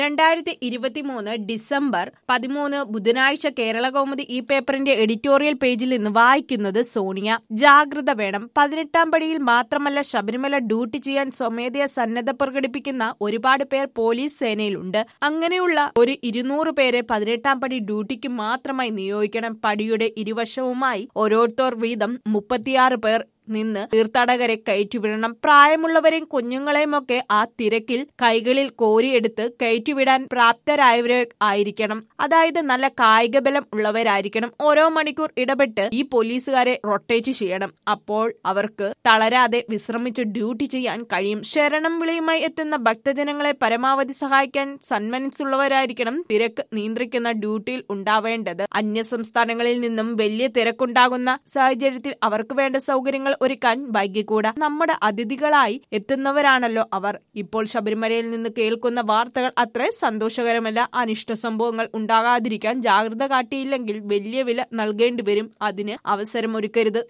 രണ്ടായിരത്തി ഇരുപത്തിമൂന്ന് ഡിസംബർ പതിമൂന്ന് ബുധനാഴ്ച കേരള കൗമുദി ഈ പേപ്പറിന്റെ എഡിറ്റോറിയൽ പേജിൽ നിന്ന് വായിക്കുന്നത് സോണിയ ജാഗ്രത വേണം പതിനെട്ടാം പടിയിൽ മാത്രമല്ല ശബരിമല ഡ്യൂട്ടി ചെയ്യാൻ സ്വമേധയാ സന്നദ്ധ പ്രകടിപ്പിക്കുന്ന ഒരുപാട് പേർ പോലീസ് സേനയിലുണ്ട് അങ്ങനെയുള്ള ഒരു ഇരുന്നൂറ് പേരെ പതിനെട്ടാം പടി ഡ്യൂട്ടിക്ക് മാത്രമായി നിയോഗിക്കണം പടിയുടെ ഇരുവശവുമായി ഓരോരുത്തർ വീതം മുപ്പത്തിയാറ് പേർ നിന്ന് തീർത്ഥാടകരെ കയറ്റിവിടണം പ്രായമുള്ളവരെയും കുഞ്ഞുങ്ങളെയും ഒക്കെ ആ തിരക്കിൽ കൈകളിൽ കോരിയെടുത്ത് കയറ്റിവിടാൻ പ്രാപ്തരായവരെ ആയിരിക്കണം അതായത് നല്ല കായിക ബലം ഉള്ളവരായിരിക്കണം ഓരോ മണിക്കൂർ ഇടപെട്ട് ഈ പോലീസുകാരെ റൊട്ടേറ്റ് ചെയ്യണം അപ്പോൾ അവർക്ക് തളരാതെ വിശ്രമിച്ച് ഡ്യൂട്ടി ചെയ്യാൻ കഴിയും ശരണം വിളിയുമായി എത്തുന്ന ഭക്തജനങ്ങളെ പരമാവധി സഹായിക്കാൻ സന്മനസ്സുള്ളവരായിരിക്കണം തിരക്ക് നിയന്ത്രിക്കുന്ന ഡ്യൂട്ടിയിൽ ഉണ്ടാവേണ്ടത് അന്യ സംസ്ഥാനങ്ങളിൽ നിന്നും വലിയ തിരക്കുണ്ടാകുന്ന സാഹചര്യത്തിൽ അവർക്ക് വേണ്ട സൗകര്യങ്ങൾ ഒരുക്കാൻ വൈകിക്കൂടാ നമ്മുടെ അതിഥികളായി എത്തുന്നവരാണല്ലോ അവർ ഇപ്പോൾ ശബരിമലയിൽ നിന്ന് കേൾക്കുന്ന വാർത്തകൾ അത്ര സന്തോഷകരമല്ല അനിഷ്ട സംഭവങ്ങൾ ഉണ്ടാകാതിരിക്കാൻ ജാഗ്രത കാട്ടിയില്ലെങ്കിൽ വലിയ വില നൽകേണ്ടി വരും അതിന് അവസരമൊരുക്കരുത്